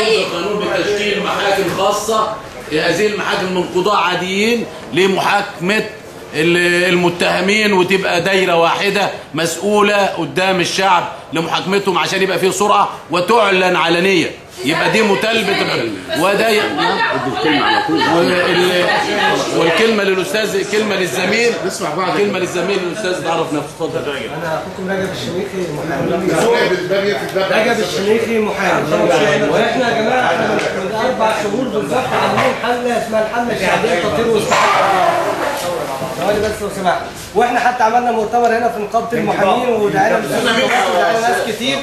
يصدر قانون بتشكيل محاكم خاصة هذه المحاكم من قضاة عاديين لمحاكمة ال- المتهمين وتبقى دايرة واحدة مسؤولة قدام الشعب لمحاكمتهم عشان يبقى فيه سرعة وتعلن علنية يبقى دي مطالبة الحكم. وده ي- وال- والكلمة للأستاذ كلمة للزميل نسمع بعض. كلمة للزميل الأستاذ تعرف نفسه اتفضل انا اخوكم رجب الشميخي محامي الباب يقفل الباب رجب الشميخي محامي واحنا يا جماعه احنا من اربع شهور بالظبط عاملين حمله اسمها الحمله الشعبيه تطهير واستحقاق ثواني بس لو سمحت واحنا حتى عملنا مؤتمر هنا في نقابه المحامين ودعينا ودعينا ناس كتير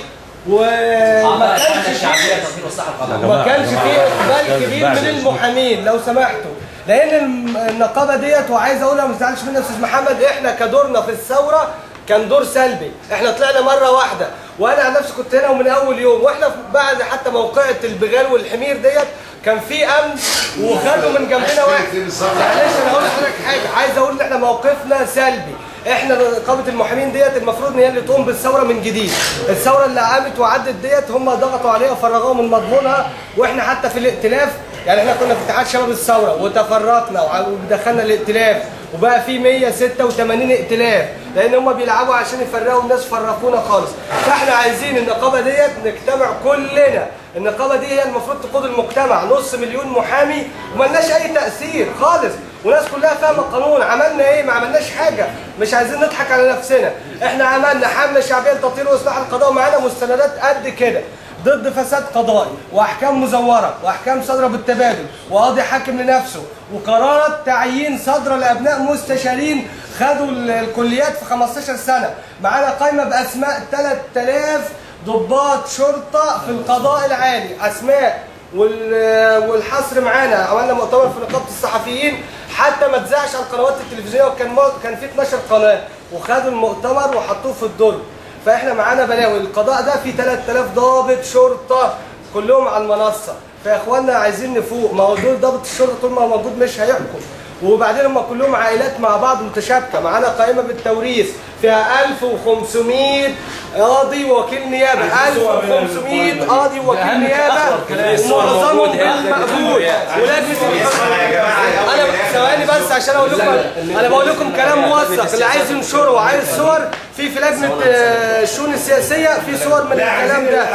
وما كانش فيه ما كانش فيه اقبال كبير من المحامين لو سمحتوا لان الم- النقابه ديت وعايز اقولها ما تزعلش مني يا استاذ محمد احنا كدورنا في الثوره كان دور سلبي احنا طلعنا مره واحده وانا عن نفسي كنت هنا ومن اول يوم واحنا بعد حتى موقعة البغال والحمير ديت كان في امن وخدوا من جنبنا واحد معلش انا هقول لحضرتك حاجه عايز اقول ان احنا موقفنا سلبي احنا نقابه المحامين ديت المفروض ان هي اللي تقوم بالثوره من جديد الثوره اللي قامت وعدت ديت هم ضغطوا عليها وفرغوها من مضمونها واحنا حتى في الائتلاف يعني احنا كنا في اتحاد شباب الثوره وتفرقنا وع- ودخلنا الائتلاف وبقى في 186 ائتلاف لان هم بيلعبوا عشان يفرقوا الناس فرقونا خالص فاحنا عايزين النقابه ديت نجتمع كلنا النقابه دي هي المفروض تقود المجتمع نص مليون محامي وملناش اي تاثير خالص وناس كلها فاهمه القانون عملنا ايه ما عملناش حاجه مش عايزين نضحك على نفسنا احنا عملنا حمله شعبيه لتطهير واصلاح القضاء ومعانا مستندات قد كده ضد فساد قضائي واحكام مزوره واحكام صادره بالتبادل وقاضي حاكم لنفسه وقرارات تعيين صادره لابناء مستشارين خدوا ال- الكليات في 15 سنه معانا قائمه باسماء 3000 ضباط شرطه في القضاء العالي اسماء وال- والحصر معانا عملنا مؤتمر في نقابه الصحفيين حتى ما اتذاعش على القنوات التلفزيونيه وكان مو- كان في 12 قناه وخدوا المؤتمر وحطوه في الدرج فاحنا معانا بلاوي القضاء ده فيه 3000 ضابط شرطه كلهم على المنصه فيا اخوانا عايزين نفوق ما هو دول ضابط الشرطه طول ما هو موجود مش هيحكم وبعدين هم كلهم عائلات مع بعض متشابكه معانا قائمه بالتوريث فيها 1500 قاضي ووكيل نيابه 1500 قاضي ووكيل نيابه ومعظمهم بالمقبول ولجنه انا ثواني بس عشان اقول لكم انا بقول لكم كلام موثق اللي عايز ينشره وعايز صور في في لجنه آه، الشؤون السياسيه في صور من الكلام ده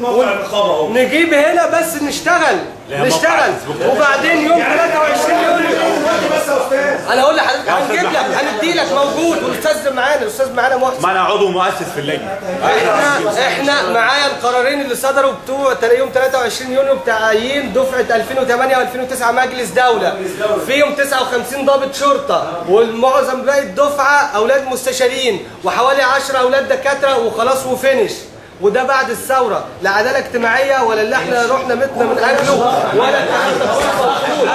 نجيب هنا بس نشتغل نشتغل وبعدين يوم 23 يوليو انا اقول لحضرتك هنجيب لك هندي لك موجود والاستاذ معانا الاستاذ معانا محسن ما انا عضو مؤسس في اللجنه احنا احنا معايا القرارين اللي صدروا بتوع تل- يوم 23 يونيو بتعيين دفعه 2008 و2009 مجلس دوله فيهم 59 ضابط شرطه والمعظم باقي الدفعه اولاد مستشارين وحوالي 10 اولاد دكاتره وخلاص وفينش وده بعد الثوره لا عداله اجتماعيه ولا اللي احنا رحنا متنا من اجله ولا الكلام ده كله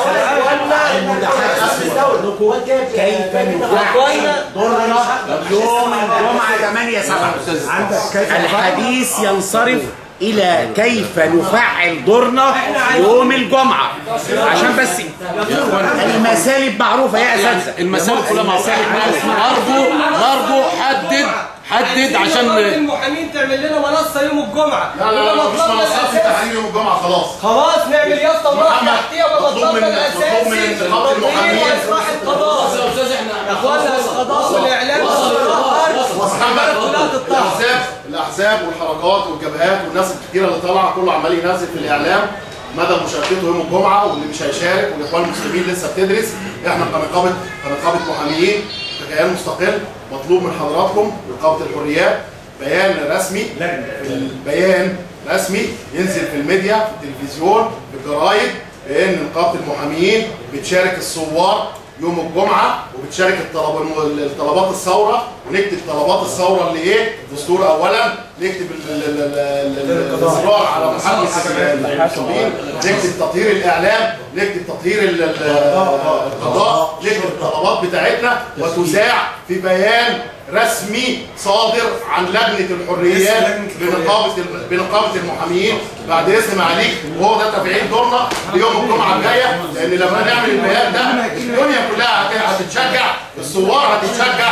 موجود. كيف يا اخوانا يوم الجمعة 8 7 الحديث ينصرف إلى كيف نفعل دورنا يوم الجمعة عشان بس المسالب معروفة يا أساتذة المسائل كلها معروفة أرجو أرجو حدد حدد عشان المحامين تعمل لنا منصه يوم الجمعه لا لا لا مش منصات في تحرير يوم الجمعة خلاص خلاص نعمل يافطه ونروح محمد، تحتيها ويبقى مطلوب من- مطلبنا مطلوب من الاساسي نقابة تطهير المحامين. واصلاح القضاء يا أستاذ إحنا يا اخوانا القضاء والاعلام والبلد كلها تتطهر الاحزاب الاحزاب والحركات والجبهات والناس الكتيره اللي طالعه كله عمال ينزل في الاعلام مدى مشاركته يوم الجمعه واللي مش هيشارك والاخوان المسلمين لسه بتدرس احنا كنقابه كنقابه محاميين ككيان مستقل مطلوب من حضراتكم نقابه الحريات بيان رسمي البيان رسمي ينزل في الميديا في التلفزيون في الجرايد بان نقابه المحامين بتشارك الثوار يوم الجمعه وبتشارك الطلب الطلبات الثوره ونكتب طلبات الثوره اللي ايه دستور اولا نكتب ال- ال- ال- ال- الاصرار على محاكمه المسلمين نكتب تطهير الاعلام نكتب تطهير ال- ال- القضاء نكتب الطلبات بتاعتنا وتذاع في بيان رسمي صادر عن لجنه الحريات بنقابه بنقابه المحامين بعد اذن معاليك وهو ده تفعيل دورنا ليوم الجمعه الجايه لان لما نعمل البيان ده الدنيا كلها هت- هتتشجع الثوار هتتشجع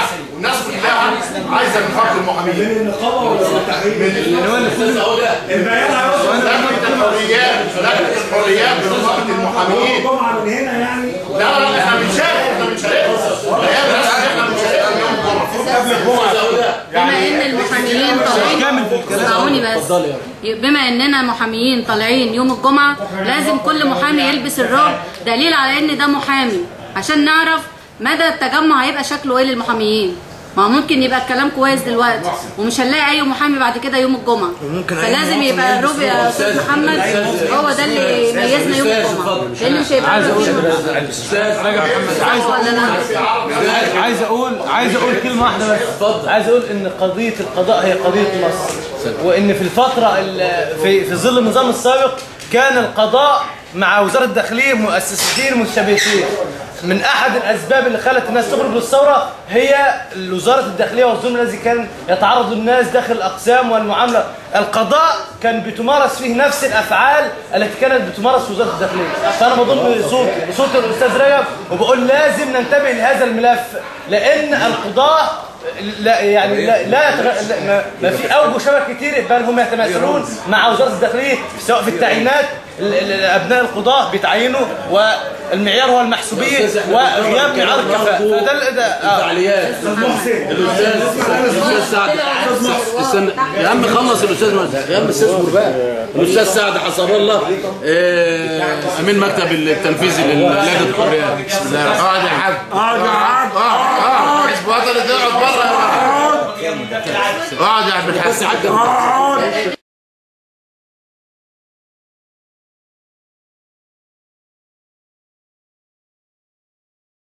والناس كلها عايزه نقابه المحامين النقابه ولا التحرير؟ الاستاذ عودة البيان هيوصل لجنه الحريات لجنه الحريات بنقابه المحامين الجمعه من هنا يعني لا لا لا احنا بنشارك احنا بنشارك بيان رسمي احنا بنشارك يوم الجمعه الاستاذ عودة بما ان المحاميين طالعين اسمعوني بس بما اننا محاميين طالعين يوم الجمعه لازم كل محامي يلبس الروب دليل على ان ده محامي عشان نعرف مدى التجمع هيبقى شكله ايه للمحاميين ما هو ممكن يبقى الكلام كويس دلوقتي ومش هنلاقي اي محامي بعد كده يوم الجمعه فلازم يبقى الروب يا استاذ محمد هو ده اللي يميزنا يوم الجمعه لان مش هيبقى الاستاذ عايز ولا لا عايز اقول عايز اقول كلمه واحده بس اتفضل. عايز اقول ان قضيه القضاء هي قضيه مصر وان في الفتره ال- في في ظل النظام السابق كان القضاء مع وزاره الداخليه مؤسستين مشتبكين من احد الاسباب اللي خلت الناس تخرج للثوره هي وزاره الداخليه والظلم الذي كان يتعرض الناس داخل الاقسام والمعامله القضاء كان بتمارس فيه نفس الافعال التي كانت بتمارس في وزاره الداخليه فانا بضم صوت بصوت الاستاذ رجب وبقول لازم ننتبه لهذا الملف لان القضاه لا يعني لا, لا, يتغ... لا ما, ما في اوجه شبه كتير بل هم يتماثلون مع وزاره الداخليه سواء في التعيينات ال- ال- ابناء القضاه بيتعينوا والمعيار هو المحسوبيه وغياب معيار الكفاءه فده ال- ده آه. فعاليات الاستاذ الاستاذ سعد استنى يا عم خلص الاستاذ مجدي. يا عم اصبر بقى الاستاذ سعد حسب الله آه، امين مكتب التنفيذي للجنه الحريات بسم الله الرحمن اقعد يا حاج اقعد يا حاج اقعد مش بطل تقعد بره اقعد يا عبد الحسن الرحيم